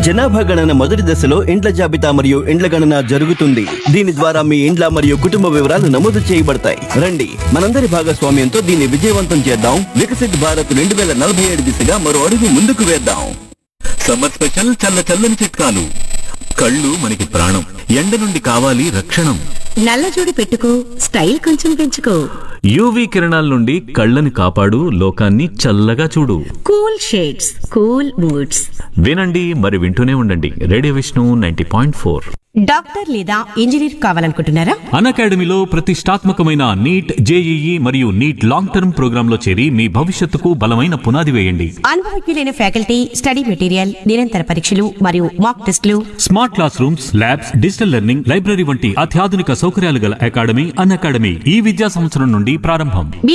జనాభా గణన మొదటి దశలో ఇండ్ల జాబితా మరియు ఇండ్ల గణన జరుగుతుంది దీని ద్వారా మీ ఇండ్ల మరియు కుటుంబ వివరాలు నమోదు చేయబడతాయి రండి మనందరి భాగస్వామ్యంతో దీన్ని విజయవంతం చేద్దాం వికసిత్ భారత్ రెండు వేల నలభై ఏడు దిశగా మరో అడుగు ముందుకు వేద్దాం సమ్మర్ స్పెషల్ చల్ల చల్లని చిట్కాలు కళ్ళు మనకి ప్రాణం ఎండ నుండి కావాలి రక్షణం నల్లజోడు పెట్టుకో స్టైల్ కొంచెం పెంచుకో యూవీ కిరణాల నుండి కళ్ళని కాపాడు లోకాన్ని చల్లగా చూడు కూల్ షేడ్స్ కూల్ మూడ్స్ వినండి మరి వింటూనే ఉండండి radio Vishnu ninety point four doctor లేదా ఇంజనీర్ కావాలనుకుంటున్నారా అన్ అకాడమీలో ప్రతిష్టాత్మకమైన నీట్ జేఈఈ మరియు నీట్ లాంగ్ టర్మ్ ప్రోగ్రాంలో చేరి మీ భవిష్యత్తుకు బలమైన పునాది వేయండి అనుభవజ్ఞులైన ఫ్యాకల్టీ స్టడీ మెటీరియల్ నిరంతర పరీక్షలు మరియు మాక్ టెస్టులు smart classrooms labs digital learning library వంటి అత్యాధునిక సౌకర్యాలు గల అకాడమీ అన్ అకాడమీ ఈ విద్యా సంవత్సరం నుండి ప్రారంభం